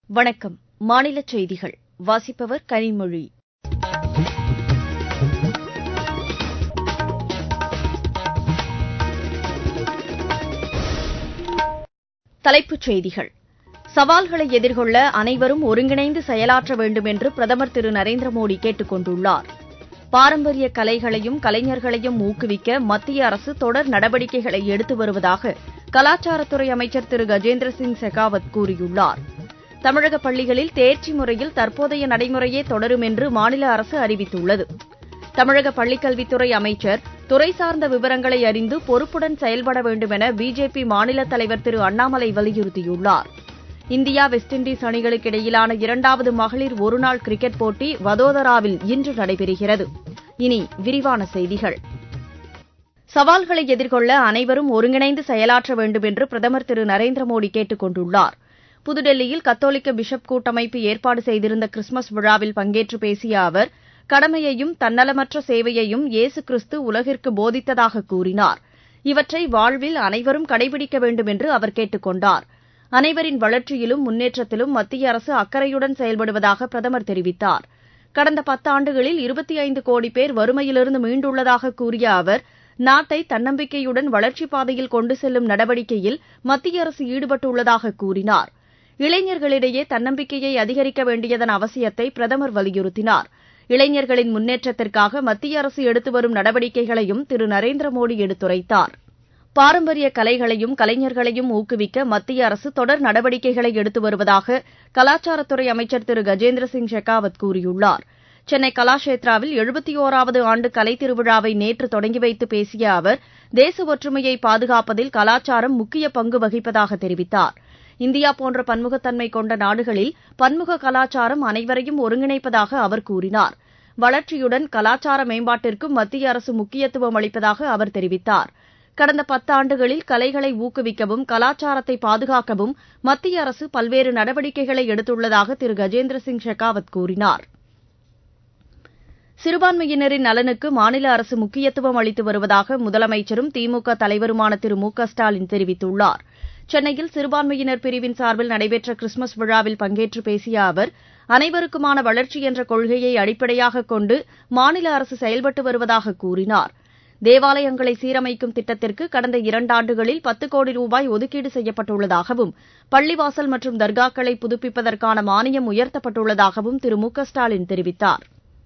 வணக்கம் மாநிலச் செய்திகள் வாசிப்பவர் கனிமொழி தலைப்புச் செய்திகள் சவால்களை எதிர்கொள்ள அனைவரும் ஒருங்கிணைந்து செயலாற்ற வேண்டும் என்று பிரதமர் திரு நரேந்திர மோடி கேட்டுக் கொண்டுள்ளார் பாரம்பரிய கலைகளையும் கலைஞர்களையும் ஊக்குவிக்க மத்திய அரசு தொடர் நடவடிக்கைகளை எடுத்து வருவதாக கலாச்சாரத்துறை அமைச்சர் திரு கஜேந்திர சிங் செகாவத் கூறியுள்ளார் தமிழக பள்ளிகளில் தேர்ச்சி முறையில் தற்போதைய நடைமுறையே தொடரும் என்று மாநில அரசு அறிவித்துள்ளது தமிழக பள்ளிக்கல்வித்துறை அமைச்சர் துறை சார்ந்த விவரங்களை அறிந்து பொறுப்புடன் செயல்பட வேண்டும் என பிஜேபி மாநில தலைவர் திரு அண்ணாமலை வலியுறுத்தியுள்ளார் இந்தியா வெஸ்ட் இண்டீஸ் அணிகளுக்கு இடையிலான இரண்டாவது மகளிர் ஒருநாள் கிரிக்கெட் போட்டி வதோதராவில் இன்று நடைபெறுகிறது இனி விரிவான செய்திகள் சவால்களை எதிர்கொள்ள அனைவரும் ஒருங்கிணைந்து செயலாற்ற வேண்டும் என்று பிரதமர் திரு நரேந்திர மோடி கேட்டுக் கொண்டுள்ளார் புதுடெல்லியில் கத்தோலிக்க பிஷப் கூட்டமைப்பு ஏற்பாடு செய்திருந்த கிறிஸ்துமஸ் விழாவில் பங்கேற்று பேசிய அவர் கடமையையும் தன்னலமற்ற சேவையையும் இயேசு கிறிஸ்து உலகிற்கு போதித்ததாக கூறினார் இவற்றை வாழ்வில் அனைவரும் கடைபிடிக்க வேண்டும் என்று அவர் கேட்டுக் கொண்டார் அனைவரின் வளர்ச்சியிலும் முன்னேற்றத்திலும் மத்திய அரசு அக்கறையுடன் செயல்படுவதாக பிரதமர் தெரிவித்தார் கடந்த பத்தாண்டுகளில் இருபத்தி ஐந்து கோடி பேர் வறுமையிலிருந்து மீண்டுள்ளதாக கூறிய அவர் நாட்டை தன்னம்பிக்கையுடன் வளர்ச்சிப் பாதையில் கொண்டு செல்லும் நடவடிக்கையில் மத்திய அரசு ஈடுபட்டுள்ளதாக கூறினார் இளைஞர்களிடையே தன்னம்பிக்கையை அதிகரிக்க வேண்டியதன் அவசியத்தை பிரதமர் வலியுறுத்தினார் இளைஞர்களின் முன்னேற்றத்திற்காக மத்திய அரசு எடுத்து வரும் நடவடிக்கைகளையும் திரு நரேந்திர மோடி எடுத்துரைத்தார் பாரம்பரிய கலைகளையும் கலைஞர்களையும் ஊக்குவிக்க மத்திய அரசு தொடர் நடவடிக்கைகளை எடுத்து வருவதாக கலாச்சாரத்துறை அமைச்சர் திரு கஜேந்திர சிங் ஷெகாவத் கூறியுள்ளார் சென்னை கலாஷேத்ராவில் எழுபத்தி ஓராவது ஆண்டு கலைத் திருவிழாவை நேற்று தொடங்கி வைத்து பேசிய அவர் தேச ஒற்றுமையை பாதுகாப்பதில் கலாச்சாரம் முக்கிய பங்கு வகிப்பதாக தெரிவித்தார் இந்தியா போன்ற பன்முகத்தன்மை கொண்ட நாடுகளில் பன்முக கலாச்சாரம் அனைவரையும் ஒருங்கிணைப்பதாக அவர் கூறினார் வளர்ச்சியுடன் கலாச்சார மேம்பாட்டிற்கும் மத்திய அரசு முக்கியத்துவம் அளிப்பதாக அவர் தெரிவித்தார் கடந்த பத்தாண்டுகளில் கலைகளை ஊக்குவிக்கவும் கலாச்சாரத்தை பாதுகாக்கவும் மத்திய அரசு பல்வேறு நடவடிக்கைகளை எடுத்துள்ளதாக திரு கஜேந்திர சிங் ஷெகாவத் கூறினார் சிறுபான்மையினரின் நலனுக்கு மாநில அரசு முக்கியத்துவம் அளித்து வருவதாக முதலமைச்சரும் திமுக தலைவருமான திரு மு க ஸ்டாலின் தெரிவித்துள்ளார் சென்னையில் சிறுபான்மையினர் பிரிவின் சார்பில் நடைபெற்ற கிறிஸ்துமஸ் விழாவில் பங்கேற்று பேசிய அவர் அனைவருக்குமான வளர்ச்சி என்ற கொள்கையை அடிப்படையாக கொண்டு மாநில அரசு செயல்பட்டு வருவதாக கூறினார் தேவாலயங்களை சீரமைக்கும் திட்டத்திற்கு கடந்த இரண்டாண்டுகளில் பத்து கோடி ரூபாய் ஒதுக்கீடு செய்யப்பட்டுள்ளதாகவும் பள்ளிவாசல் மற்றும் தர்காக்களை புதுப்பிப்பதற்கான மானியம் உயர்த்தப்பட்டுள்ளதாகவும் திரு மு க ஸ்டாலின் தெரிவித்தார்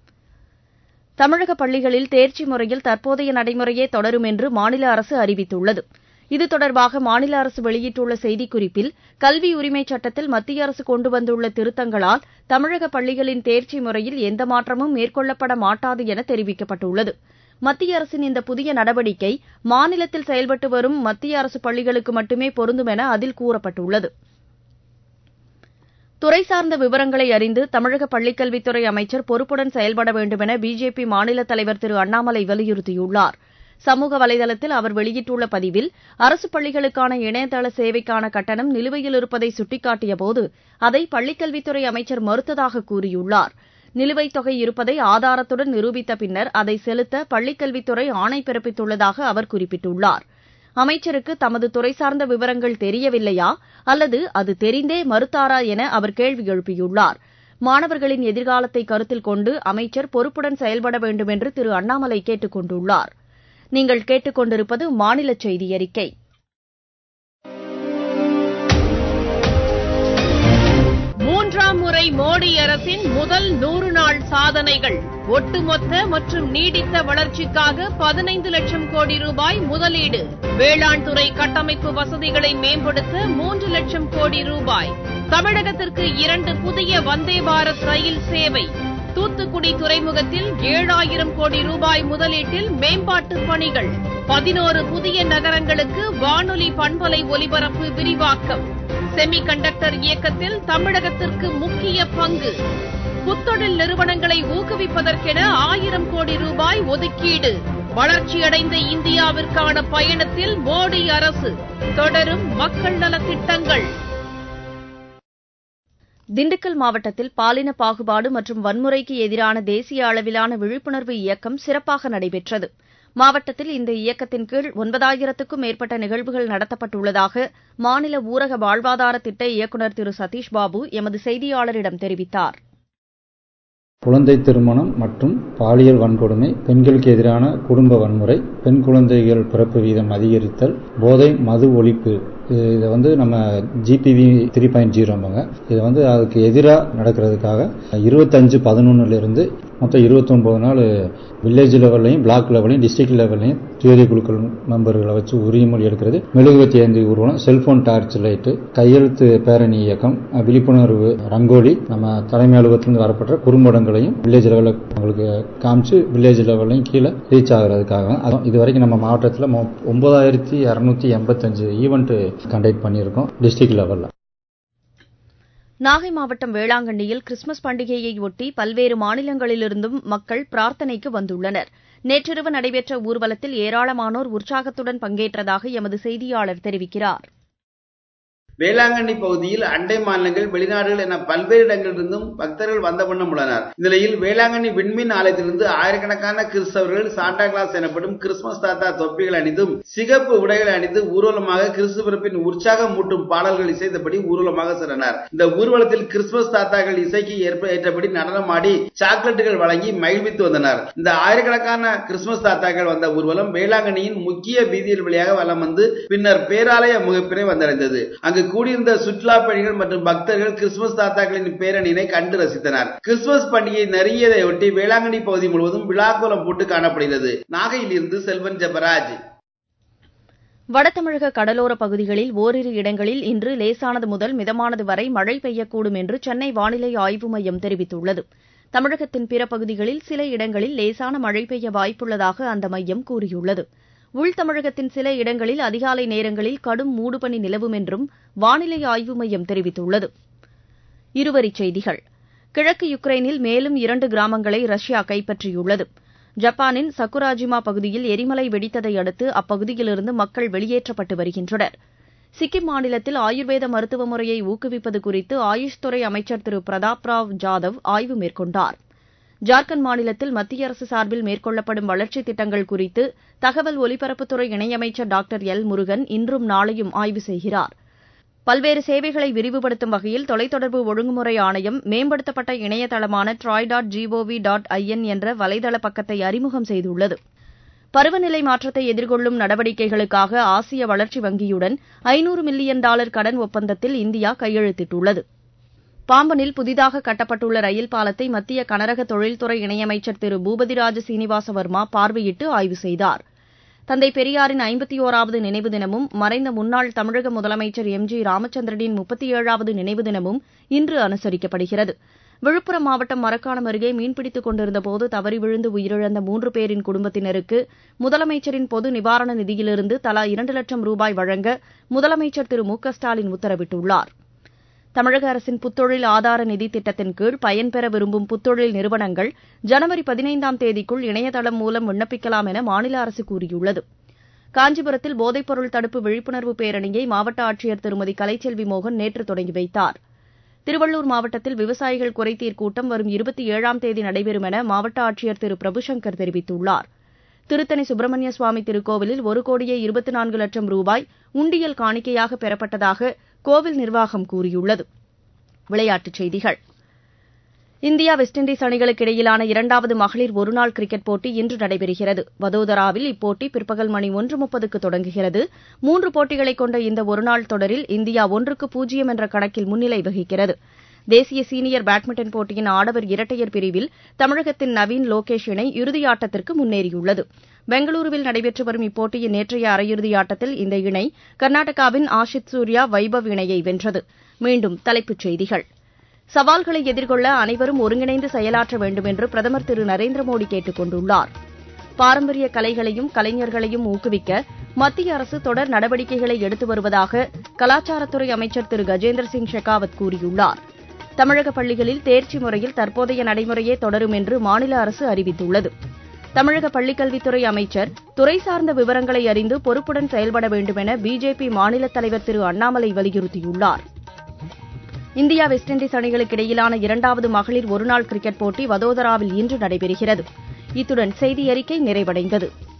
தமிழக பள்ளிகளில் தேர்ச்சி முறையில் தற்போதைய நடைமுறையே தொடரும் என்று மாநில அரசு அறிவித்துள்ளது இது தொடர்பாக மாநில அரசு வெளியிட்டுள்ள செய்திக்குறிப்பில் கல்வி உரிமைச் சட்டத்தில் மத்திய அரசு கொண்டு வந்துள்ள திருத்தங்களால் தமிழக பள்ளிகளின் தேர்ச்சி முறையில் எந்த மாற்றமும் மேற்கொள்ளப்பட மாட்டாது என தெரிவிக்கப்பட்டுள்ளது மத்திய அரசின் இந்த புதிய நடவடிக்கை மாநிலத்தில் செயல்பட்டு வரும் மத்திய அரசு பள்ளிகளுக்கு மட்டுமே பொருந்தும் என அதில் கூறப்பட்டுள்ளது துறை சார்ந்த விவரங்களை அறிந்து தமிழக பள்ளிக்கல்வித்துறை அமைச்சர் பொறுப்புடன் செயல்பட வேண்டும் என பிஜேபி மாநில தலைவர் திரு அண்ணாமலை வலியுறுத்தியுள்ளார் சமூக வலைதளத்தில் அவர் வெளியிட்டுள்ள பதிவில் அரசு பள்ளிகளுக்கான இணையதள சேவைக்கான கட்டணம் நிலுவையில் இருப்பதை சுட்டிக்காட்டியபோது அதை பள்ளிக்கல்வித்துறை அமைச்சர் மறுத்ததாக கூறியுள்ளார் நிலுவைத் தொகை இருப்பதை ஆதாரத்துடன் நிரூபித்த பின்னர் அதை செலுத்த பள்ளிக்கல்வித்துறை ஆணை பிறப்பித்துள்ளதாக அவர் குறிப்பிட்டுள்ளார் அமைச்சருக்கு தமது துறை சார்ந்த விவரங்கள் தெரியவில்லையா அல்லது அது தெரிந்தே மறுத்தாரா என அவர் கேள்வி எழுப்பியுள்ளார் மாணவர்களின் எதிர்காலத்தை கருத்தில் கொண்டு அமைச்சர் பொறுப்புடன் செயல்பட வேண்டும் என்று திரு அண்ணாமலை கேட்டுக் கொண்டுள்ளார் நீங்கள் கேட்டுக்கொண்டிருப்பது மாநில செய்தி அறிக்கை மூன்றாம் முறை மோடி அரசின் முதல் நூறு நாள் சாதனைகள் ஒட்டுமொத்த மற்றும் நீடித்த வளர்ச்சிக்காக பதினைந்து லட்சம் கோடி ரூபாய் முதலீடு வேளாண் துறை கட்டமைப்பு வசதிகளை மேம்படுத்த மூன்று லட்சம் கோடி ரூபாய் தமிழகத்திற்கு இரண்டு புதிய வந்தே பாரத் ரயில் சேவை தூத்துக்குடி துறைமுகத்தில் ஏழாயிரம் கோடி ரூபாய் முதலீட்டில் மேம்பாட்டு பணிகள் பதினோரு புதிய நகரங்களுக்கு வானொலி பண்பலை ஒலிபரப்பு விரிவாக்கம் செமி கண்டக்டர் இயக்கத்தில் தமிழகத்திற்கு முக்கிய பங்கு புத்தொழில் நிறுவனங்களை ஊக்குவிப்பதற்கென ஆயிரம் கோடி ரூபாய் ஒதுக்கீடு வளர்ச்சியடைந்த இந்தியாவிற்கான பயணத்தில் மோடி அரசு தொடரும் மக்கள் நலத் திட்டங்கள் திண்டுக்கல் மாவட்டத்தில் பாலின பாகுபாடு மற்றும் வன்முறைக்கு எதிரான தேசிய அளவிலான விழிப்புணர்வு இயக்கம் சிறப்பாக நடைபெற்றது மாவட்டத்தில் இந்த இயக்கத்தின் கீழ் ஒன்பதாயிரத்துக்கும் மேற்பட்ட நிகழ்வுகள் நடத்தப்பட்டுள்ளதாக மாநில ஊரக வாழ்வாதார திட்ட இயக்குநர் திரு சதீஷ் பாபு எமது செய்தியாளரிடம் தெரிவித்தார் குழந்தை திருமணம் மற்றும் பாலியல் வன்கொடுமை பெண்களுக்கு எதிரான குடும்ப வன்முறை பெண் குழந்தைகள் பிறப்பு வீதம் அதிகரித்தல் போதை மது ஒழிப்பு இதை வந்து நம்ம ஜிபிவி த்ரீ பாயிண்ட் ஜீரோங்க இதை வந்து அதுக்கு எதிராக நடக்கிறதுக்காக இருபத்தஞ்சு பதினொன்னுலேருந்து மொத்தம் இருபத்தொம்போது நாள் வில்லேஜ் லெவல்லையும் பிளாக் லெவலையும் டிஸ்ட்ரிக்ட் லெவல்லையும் தேதிய குழுக்கள் மெம்பர்களை வச்சு உறுதிமொழி எடுக்கிறது மெழுகுவத்தி ஏந்தி ஊர்வலம் செல்போன் டார்ச் லைட்டு கையெழுத்து பேரணி இயக்கம் விழிப்புணர்வு ரங்கோலி நம்ம தலைமை அலுவலகத்திலிருந்து வரப்பட்ட குறும்படங்களையும் வில்லேஜ் லெவலில் உங்களுக்கு காமிச்சு வில்லேஜ் லெவல்லையும் கீழே ரீச் ஆகிறதுக்காக அதுவும் இது வரைக்கும் நம்ம மாவட்டத்தில் ஒன்பதாயிரத்தி இரநூத்தி எண்பத்தஞ்சு ஈவெண்ட் கண்டக்ட் பண்ணியிருக்கோம் டிஸ்ட்ரிக்ட் லெவலில் நாகை மாவட்டம் வேளாங்கண்ணியில் கிறிஸ்துமஸ் பண்டிகையை ஒட்டி பல்வேறு மாநிலங்களிலிருந்தும் மக்கள் பிரார்த்தனைக்கு வந்துள்ளனர் நேற்றிரவு நடைபெற்ற ஊர்வலத்தில் ஏராளமானோர் உற்சாகத்துடன் பங்கேற்றதாக எமது செய்தியாளர் தெரிவிக்கிறார் வேளாங்கண்ணி பகுதியில் அண்டை மாநிலங்கள் வெளிநாடுகள் என பல்வேறு இடங்களிலிருந்தும் பக்தர்கள் வந்த வண்ணம் உள்ளனர் இந்நிலையில் வேளாங்கண்ணி விண்மீன் ஆலயத்திலிருந்து ஆயிரக்கணக்கான கிறிஸ்தவர்கள் சாண்டா கிளாஸ் எனப்படும் கிறிஸ்துமஸ் தாத்தா தொப்பிகள் அணிந்தும் சிகப்பு உடைகளை அணிந்து ஊர்வலமாக கிறிஸ்து பிறப்பின் உற்சாகம் மூட்டும் பாடல்கள் இசைத்தபடி ஊர்வலமாக சென்றனர் இந்த ஊர்வலத்தில் கிறிஸ்துமஸ் தாத்தாக்கள் இசைக்கு ஏற்றபடி நடனமாடி சாக்லேட்டுகள் வழங்கி மகிழ்வித்து வந்தனர் இந்த ஆயிரக்கணக்கான கிறிஸ்துமஸ் தாத்தாக்கள் வந்த ஊர்வலம் வேளாங்கண்ணியின் முக்கிய வீதியில் வழியாக வலம் வந்து பின்னர் பேராலய முகப்பினை வந்தடைந்தது அங்கு கூடியிருந்த சுற்றுலா பயணிகள் மற்றும் பக்தர்கள் கிறிஸ்துமஸ் தாத்தாக்களின் பேரணியினை கண்டு ரசித்தனர் கிறிஸ்துமஸ் பண்டிகை நெருங்கியதையொட்டி வேளாங்கண்ணி பகுதி முழுவதும் விழாக்கோலம் போட்டு காணப்படுகிறது நாகையில் இருந்து செல்வன் ஜபராஜ் வடதமிழக கடலோர பகுதிகளில் ஓரிரு இடங்களில் இன்று லேசானது முதல் மிதமானது வரை மழை பெய்யக்கூடும் என்று சென்னை வானிலை ஆய்வு மையம் தெரிவித்துள்ளது தமிழகத்தின் பிற பகுதிகளில் சில இடங்களில் லேசான மழை பெய்ய வாய்ப்புள்ளதாக அந்த மையம் கூறியுள்ளது உள் தமிழகத்தின் சில இடங்களில் அதிகாலை நேரங்களில் கடும் மூடுபனி நிலவும் என்றும் வானிலை ஆய்வு மையம் தெரிவித்துள்ளது இருவரிச் செய்திகள் கிழக்கு யுக்ரைனில் மேலும் இரண்டு கிராமங்களை ரஷ்யா கைப்பற்றியுள்ளது ஜப்பானின் சக்குராஜிமா பகுதியில் எரிமலை வெடித்ததை அடுத்து அப்பகுதியிலிருந்து மக்கள் வெளியேற்றப்பட்டு வருகின்றனர் சிக்கிம் மாநிலத்தில் ஆயுர்வேத மருத்துவ முறையை ஊக்குவிப்பது குறித்து ஆயுஷ் துறை அமைச்சர் திரு பிரதாப் ராவ் ஜாதவ் ஆய்வு மேற்கொண்டார் ஜார்க்கண்ட் மாநிலத்தில் மத்திய அரசு சார்பில் மேற்கொள்ளப்படும் வளர்ச்சித் திட்டங்கள் குறித்து தகவல் ஒலிபரப்புத்துறை இணையமைச்சர் டாக்டர் எல் முருகன் இன்றும் நாளையும் ஆய்வு செய்கிறார் பல்வேறு சேவைகளை விரிவுபடுத்தும் வகையில் தொலைத்தொடர்பு ஒழுங்குமுறை ஆணையம் மேம்படுத்தப்பட்ட இணையதளமான TRAI dot GOV dot IN என்ற வலைதள பக்கத்தை அறிமுகம் செய்துள்ளது பருவநிலை மாற்றத்தை எதிர்கொள்ளும் நடவடிக்கைகளுக்காக ஆசிய வளர்ச்சி வங்கியுடன் ஐநூறு மில்லியன் டாலர் கடன் ஒப்பந்தத்தில் இந்தியா கையெழுத்திட்டுள்ளது பாம்பனில் புதிதாக கட்டப்பட்டுள்ள ரயில் பாலத்தை மத்திய கனரக தொழில்துறை இணையமைச்சர் திரு பூபதிராஜ சீனிவாச வர்மா பார்வையிட்டு ஆய்வு செய்தார் தந்தை பெரியாரின் ஐம்பத்தி ஓராவது நினைவு தினமும் மறைந்த முன்னாள் தமிழக முதலமைச்சர் எம் ஜி ராமச்சந்திரனின் முப்பத்தி ஏழாவது நினைவு தினமும் இன்று அனுசரிக்கப்படுகிறது விழுப்புரம் மாவட்டம் மரக்காணம் அருகே மீன்பிடித்துக் கொண்டிருந்தபோது தவறி விழுந்து உயிரிழந்த மூன்று பேரின் குடும்பத்தினருக்கு முதலமைச்சரின் பொது நிவாரண நிதியிலிருந்து தலா இரண்டு லட்சம் ரூபாய் வழங்க முதலமைச்சர் திரு மு க ஸ்டாலின் உத்தரவிட்டுள்ளார் தமிழக அரசின் புத்தொழில் ஆதார நிதி திட்டத்தின் கீழ் பயன்பெற விரும்பும் புத்தொழில் நிறுவனங்கள் ஜனவரி பதினைந்தாம் தேதிக்குள் இணையதளம் மூலம் விண்ணப்பிக்கலாம் என மாநில அரசு கூறியுள்ளது காஞ்சிபுரத்தில் போதைப்பொருள் தடுப்பு விழிப்புணர்வு பேரணியை மாவட்ட ஆட்சியர் திருமதி கலைச்செல்வி மோகன் நேற்று தொடங்கி வைத்தார் திருவள்ளூர் மாவட்டத்தில் விவசாயிகள் குறைதீர் கூட்டம் வரும் இருபத்தி ஏழாம் தேதி நடைபெறும் என மாவட்ட ஆட்சியர் திரு பிரபுசங்கர் தெரிவித்துள்ளார் திருத்தணி சுப்பிரமணிய சுவாமி திருக்கோவிலில் ஒரு கோடியே இருபத்தி நான்கு லட்சம் ரூபாய் உண்டியல் காணிக்கையாக பெறப்பட்டதாக கோவில் நிர்வாகம் கூறியுள்ளது விளையாட்டுச் செய்திகள் இந்தியா வெஸ்ட் இண்டீஸ் அணிகளுக்கு இடையிலான இரண்டாவது மகளிர் ஒருநாள் கிரிக்கெட் போட்டி இன்று நடைபெறுகிறது வதோதராவில் இப்போட்டி பிற்பகல் மணி ஒன்று முப்பதுக்கு தொடங்குகிறது மூன்று போட்டிகளை கொண்ட இந்த ஒருநாள் தொடரில் இந்தியா ஒன்றுக்கு பூஜ்ஜியம் என்ற கணக்கில் முன்னிலை வகிக்கிறது தேசிய சீனியர் பேட்மிண்டன் போட்டியின் ஆடவர் இரட்டையர் பிரிவில் தமிழகத்தின் நவீன் லோகேஷ் இணை இறுதியாட்டத்திற்கு முன்னேறியுள்ளது பெங்களூருவில் நடைபெற்று வரும் இப்போட்டியின் நேற்றைய அரையிறுதி ஆட்டத்தில் இந்த இணை கர்நாடகாவின் ஆஷித் சூர்யா வைபவ் இணையை வென்றது மீண்டும் தலைப்புச் செய்திகள் சவால்களை எதிர்கொள்ள அனைவரும் ஒருங்கிணைந்து செயலாற்ற வேண்டும் என்று பிரதமர் திரு நரேந்திர மோடி கேட்டுக் கொண்டுள்ளார் பாரம்பரிய கலைகளையும் கலைஞர்களையும் ஊக்குவிக்க மத்திய அரசு தொடர் நடவடிக்கைகளை எடுத்து வருவதாக கலாச்சாரத்துறை அமைச்சர் திரு கஜேந்திர சிங் ஷெகாவத் கூறியுள்ளார் தமிழக பள்ளிகளில் தேர்ச்சி முறையில் தற்போதைய நடைமுறையே தொடரும் என்று மாநில அரசு அறிவித்துள்ளது தமிழக பள்ளிக்கல்வித்துறை அமைச்சர் துறை சார்ந்த விவரங்களை அறிந்து பொறுப்புடன் செயல்பட வேண்டும் என பிஜேபி மாநில தலைவர் திரு அண்ணாமலை வலியுறுத்தியுள்ளார் இந்தியா வெஸ்ட் இண்டீஸ் அணிகளுக்கு இடையிலான இரண்டாவது மகளிர் ஒருநாள் கிரிக்கெட் போட்டி வதோதராவில் இன்று நடைபெறுகிறது இத்துடன் செய்தி அறிக்கை நிறைவடைந்தது